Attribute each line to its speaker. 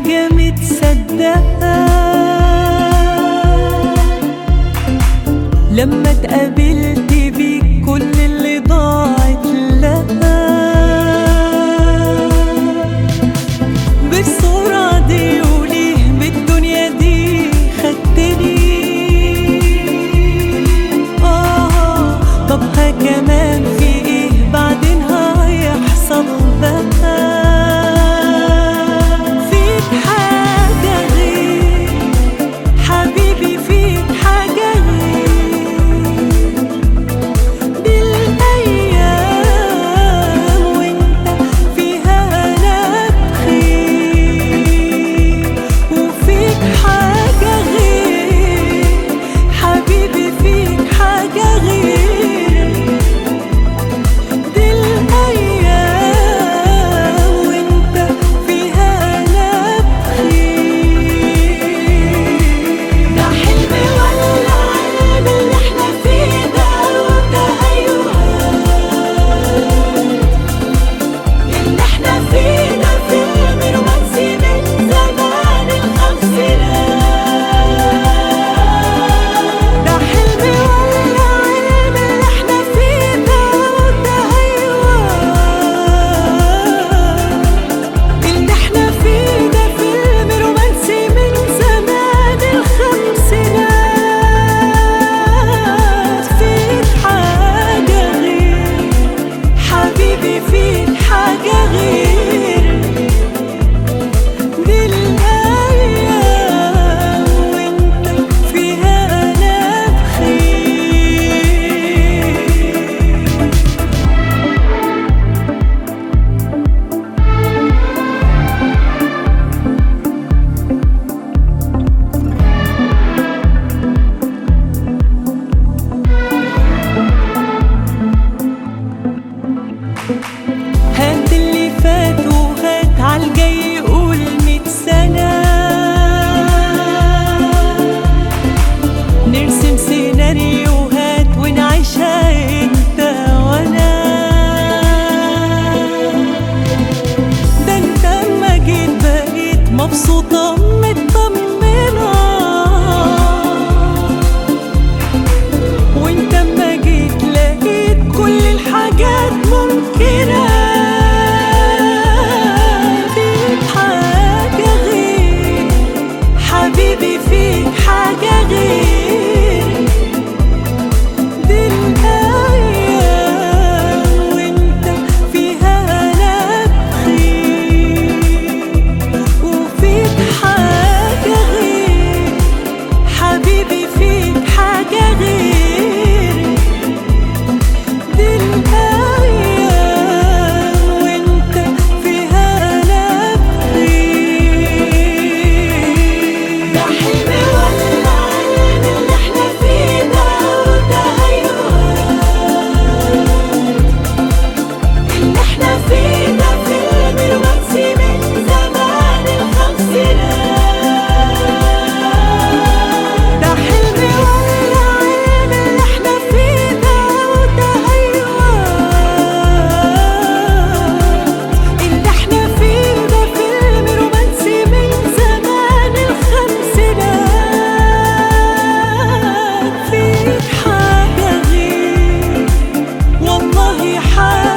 Speaker 1: حاجة متصدقة لما اتقابلت بيك كل اللي ضاعت لقى بالسرعة دي وليه بالدنيا دي خدتني آه طب ها كمان في ايه بعدين هيحصل بقى فيك حاجة غير حبيبي فيك حاجة غير بالأيام وانت فيها أنا بخير وفيك حاجة غير حبيبي فيك حاجة غير بالأيام وانت فيها أنا بخير ده حلم ولا علم اللي احنا فيه ده وده اللي احنا فيه ده فيلم رومانسي من زمان الخمسينات ده حلم ولا علم اللي احنا فيه ده وده اللي احنا فيه ده فيلم رومانسي من زمان الخمسينات فيك حاجة غير حبيبي فيك حاجة غير دي الأيام وانت فيها أنا بخير هات اللي فات وهات عالجاي يقول ميت سنة نرسم سيناريوهات ونعيشها انت وانا ده انت اما جيت بقيت مبسوطة مطمنة وانت اما جيت لقيت كل الحاجات ممكنة فيك حاجة غير حبيبي فيك حاجة غير دي الأيام وانت فيها أنا بخير وفيك حاجة غير حبيبي فيك حاجة غير دي الأيام وانت فيها أنا بخير ده حلم ولا علم اللي احنا فيه ده وده اللي احنا فيه ده فيلم رومانسي من زمان الخمسينات ده حلم ولا علم اللي احنا فيه ده وده اللي احنا فيه ده فيلم رومانسي من زمان الخمسينات فيك حاجة غير والله حاجة